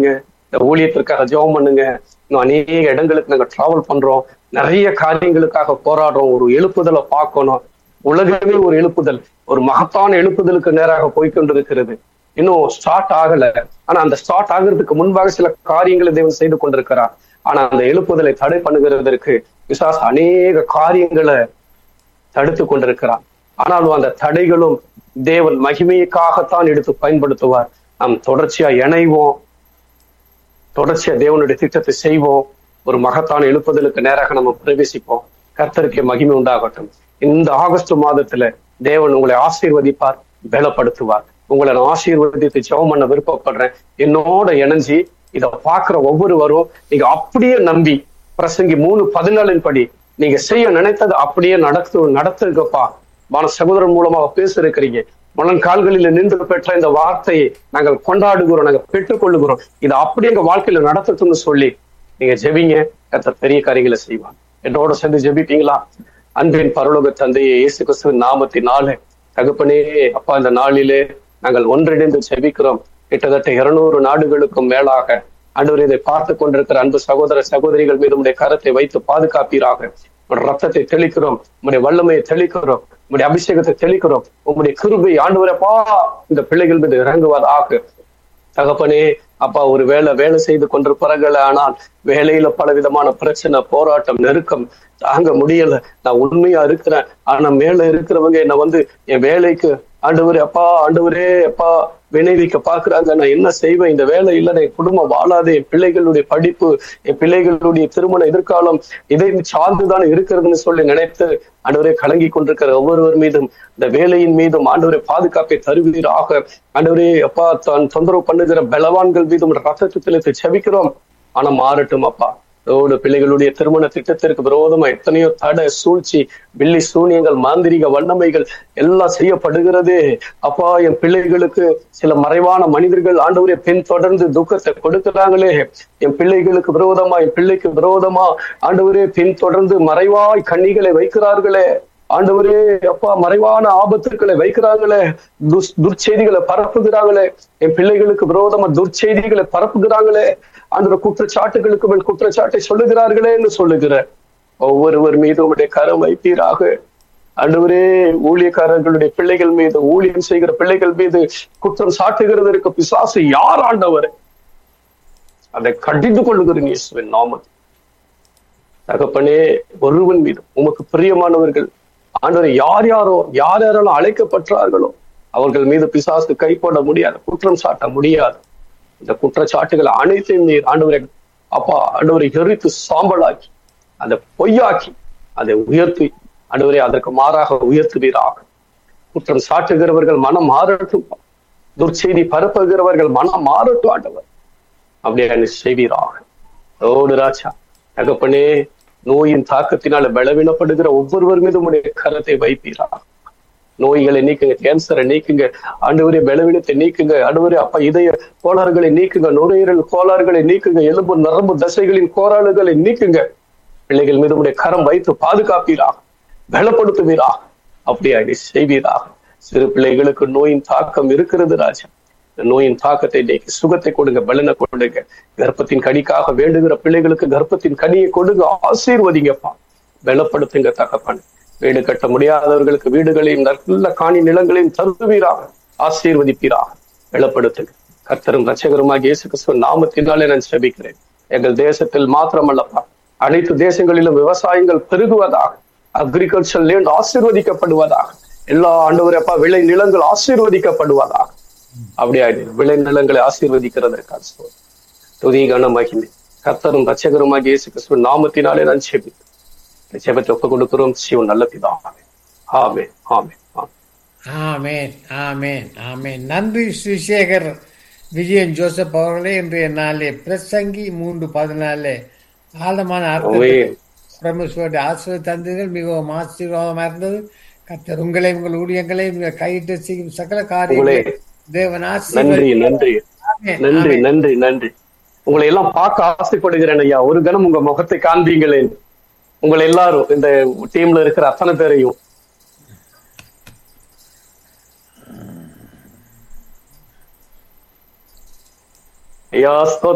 ஜெபிங்க இந்த ஊழியத்திற்காக ஜெபம் பண்ணுங்க இன்னும் அநேக இடங்களுக்கு நாங்க டிராவல் பண்றோம் நிறைய காரியங்களுக்காக போராடுறோம் ஒரு எழுப்புதலை பார்க்கணும் உலகமே ஒரு எழுப்புதல் ஒரு மகத்தான எழுப்புதலுக்கு நேராக போய்கொண்டிருக்கிறது இன்னும் ஸ்டார்ட் ஆகல ஆனா அந்த ஸ்டார்ட் ஆகிறதுக்கு முன்பாக சில காரியங்களை தேவன் செய்து கொண்டிருக்கிறார் ஆனா அந்த எழுப்புதலை தடை பண்ணுகிறதற்கு விசாஸ் அநேக காரியங்களை தடுத்து கொண்டிருக்கிறார் ஆனாலும் அந்த தடைகளும் தேவன் மகிமைக்காகத்தான் எடுத்து பயன்படுத்துவார் நாம் தொடர்ச்சியா இணைவோம் தொடர்ச்சியா தேவனுடைய திட்டத்தை செய்வோம் ஒரு மகத்தான எழுப்புதலுக்கு நேராக நம்ம பிரவேசிப்போம் கர்த்தருக்கு மகிமை உண்டாகட்டும் இந்த ஆகஸ்ட் மாதத்துல தேவன் உங்களை ஆசீர்வதிப்பார் பலப்படுத்துவார் உங்களை நான் ஆசீர்வதித்து ஜெபம் பண்ண விருப்பப்படுறேன் என்னோட இணைஞ்சி இதை பாக்குற ஒவ்வொருவரும் நீங்க அப்படியே நம்பி பிரசங்கி மூணு பதினாலின் படி நீங்க செய்ய நினைத்தது அப்படியே நடத்து நடத்துங்கப்பா மன சகோதரன் மூலமாக பேச இருக்கிறீங்க முழங்கால்களில் நின்று பெற்ற இந்த வார்த்தையை நாங்கள் கொண்டாடுகிறோம் நாங்கள் பெற்றுக்கொள்ளுகிறோம் இதை அப்படியே எங்க வாழ்க்கையில நடத்தட்டும்னு சொல்லி நீங்க ஜெபிங்க கர்த்தர் பெரிய காரியங்களை செய்வாங்க என்னோட சேர்ந்து ஜெபிப்பீங்களா அன்பின் பரலோக தந்தையை இயேசு கிறிஸ்துவின் நாமத்தினாலே தகப்பனே அப்பா இந்த நாளிலே நாங்கள் ஒன்றிணைந்து ஜெபிக்கிறோம் கிட்டத்தட்ட இருநூறு நாடுகளுக்கும் மேலாக ஆண்டவர் இதை பார்த்து கொண்டிருக்கிற அன்பு சகோதர சகோதரிகள் மீது உடைய கரத்தை வைத்து பாதுகாப்பீராக உங்களுடைய ரத்தத்தை தெளிக்கிறோம் உங்களுடைய வல்லமையை தெளிக்கிறோம் உங்களுடைய அபிஷேகத்தை தெளிக்கிறோம் உங்களுடைய கிருபை ஆண்டவரப்பா இந்த பிள்ளைகள் மீது இறங்குவதாக தகப்பனே அப்பா ஒரு வேலை வேலை செய்து கொண்டிருப்பார்கள் ஆனால் வேலையில பல விதமான பிரச்சனை போராட்டம் நெருக்கம் தாங்க முடியல நான் உண்மையா இருக்கிறேன் ஆனா மேல இருக்கிறவங்க என்ன வந்து என் வேலைக்கு ஆண்டவரே அப்பா ஆண்டவரே அப்பா வினைவிக்க பாக்குறாங்க நான் என்ன செய்வேன் இந்த வேலை இல்ல என் குடும்பம் வாழாது என் பிள்ளைகளுடைய படிப்பு என் பிள்ளைகளுடைய திருமண எதிர்காலம் இதை சார்ந்துதான் இருக்கிறதுன்னு சொல்லி நினைத்து ஆண்டவரே கலங்கி கொண்டிருக்கிற ஒவ்வொருவர் மீதும் இந்த வேலையின் மீதும் ஆண்டவரை பாதுகாப்பை தருவீராக ஆண்டவரே அப்பா தான் தொந்தரவு பண்ணுகிற பலவான்கள் மீதும் ரத்தத்தில் செபிக்கிறோம் ஆனா மாறட்டும் அப்பா ரோடு பிள்ளைகளுடைய திருமண திட்டத்திற்கு விரோதமா எத்தனையோ தடை சூழ்ச்சி பில்லி சூனியங்கள் மாந்திரிக வல்லமைகள் எல்லாம் செய்யப்படுகிறதே அப்பா என் பிள்ளைகளுக்கு சில மறைவான மனிதர்கள் ஆண்டவரே பின் தொடர்ந்து துக்கத்தை கொடுக்கிறாங்களே என் பிள்ளைகளுக்கு விரோதமா என் பிள்ளைக்கு விரோதமா ஆண்டவரே பின் தொடர்ந்து மறைவாய் கண்ணிகளை வைக்கிறார்களே ஆண்டவரே அப்பா மறைவான ஆபத்துக்களை வைக்கிறாங்களே துஸ் துர்ச்செய்திகளை பரப்புகிறாங்களே என் பிள்ளைகளுக்கு விரோதமா துர்ச்செய்திகளை பரப்புகிறாங்களே ஆண்டவர் குற்றச்சாட்டுகளுக்கு மேல் குற்றச்சாட்டை சொல்லுகிறார்களே என்று சொல்லுகிற ஒவ்வொருவர் மீது உங்களுடைய கரம் வைப்பீராக ஆண்டவரே ஊழியக்காரர்களுடைய பிள்ளைகள் மீது ஊழியம் செய்கிற பிள்ளைகள் மீது குற்றம் சாட்டுகிறதற்கு பிசாசு யார் ஆண்டவர் அதை கடிந்து கொள்ளுகிறீங்க இயேசுவின் நாமத்தில் தகப்பனே ஒருவன் மீது உமக்கு பிரியமானவர்கள் ஆண்டவரை யார் யாரோ யார் யாரெல்லாம் அழைக்கப்பட்டார்களோ அவர்கள் மீது பிசாசு கை போட முடியாது குற்றம் சாட்ட முடியாது இந்த குற்றச்சாட்டுகள் அனைத்தையும் நீர் ஆண்டவரை அப்பா ஆண்டவரை எரித்து சாம்பலாக்கி அதை பொய்யாக்கி அதை உயர்த்தி ஆண்டவரை அதற்கு மாறாக உயர்த்துவீராக குற்றம் சாட்டுகிறவர்கள் மனம் மாறட்டும் துர்ச்செய்தி பரப்புகிறவர்கள் மனம் மாறட்டும் ஆண்டவர் அப்படியே செய்வீராக ஓடு ராஜா தகப்பனே நோயின் தாக்கத்தினால பலவீனப்படுகிற ஒவ்வொருவர் மீதும் உடைய கரத்தை வைப்பீராக நோய்களை நீக்குங்க கேன்சரை நீக்குங்க ஆண்டவரே பலவீனத்தை நீக்குங்க ஆண்டவரே அப்பா இதய கோளாறுகளை நீக்குங்க நுரையீரல் கோளாறுகளை நீக்குங்க எலும்பு நரம்பு தசைகளின் கோளாறுகளை நீக்குங்க பிள்ளைகள் மீது உடைய கரம் வைத்து பாதுகாப்பீராக பலப்படுத்துவீராக அப்படியா நீ செய்வீராக சிறு பிள்ளைகளுக்கு நோயின் தாக்கம் இருக்கிறது ராஜா நோயின் தாக்கத்தை நீக்கி சுகத்தை கொடுங்க பலனை கொடுங்க கர்ப்பத்தின் கனிக்காக வேண்டுகிற பிள்ளைகளுக்கு கர்ப்பத்தின் கனியை கொடுங்க ஆசீர்வதிங்கப்பா பலப்படுத்துங்க தகப்பன் வீடு கட்ட முடியாதவர்களுக்கு வீடுகளையும் நல்ல காணி நிலங்களையும் தருவீராக ஆசீர்வதிப்பீராக பலப்படுத்துங்க கர்த்தரும் ரச்சகருமாக இயேசு கிறிஸ்துவ நாமத்தினாலே நான் செபிக்கிறேன் எங்கள் தேசத்தில் மாத்திரமல்லப்பா அனைத்து தேசங்களிலும் விவசாயங்கள் பெருகுவதாக அக்ரிகல்ச்சர் லேண்ட் ஆசீர்வதிக்கப்படுவதாக எல்லா ஆண்டவரப்பா விளை நிலங்கள் ஆசீர்வதிக்கப்படுவதாக அப்படியா விளை நிலங்களை ஆசீர்வதிக்கிறதற்காக துதி கன மகிமை கர்த்தரும் ரச்சகருமாக இயேசு கிறிஸ்துவ நாமத்தினாலே நான் செபிக்கிறேன் ஜெபத்தை ஒப்பு கொடுக்கிறோம் சிவன் நல்ல பிதாவே ஆமே ஆமே ஆமேன் ஆமேன் ஆமேன் நன்றி ஸ்ரீசேகர் விஜயன் ஜோசப் அவர்களே இன்றைய நாளே பிரசங்கி மூன்று பதினாலு ஆழமான அர்த்தத்தை பிரமேஸ்வருடைய ஆசிரியர் தந்தீர்கள் மிகவும் ஆசீர்வாதமாக இருந்தது கத்தர் உங்களை உங்கள் ஊழியங்களை கையிட்டு செய்யும் சகல காரியங்களை தேவன் நன்றி நன்றி நன்றி நன்றி நன்றி உங்களை எல்லாம் பார்க்க ஆசைப்படுகிறேன் ஐயா ஒரு கணம் உங்க முகத்தை காண்பீங்களேன் உங்களை எல்லாரும் இந்த டீம்ல இருக்கிற அத்தனை பேரையும் ஐயா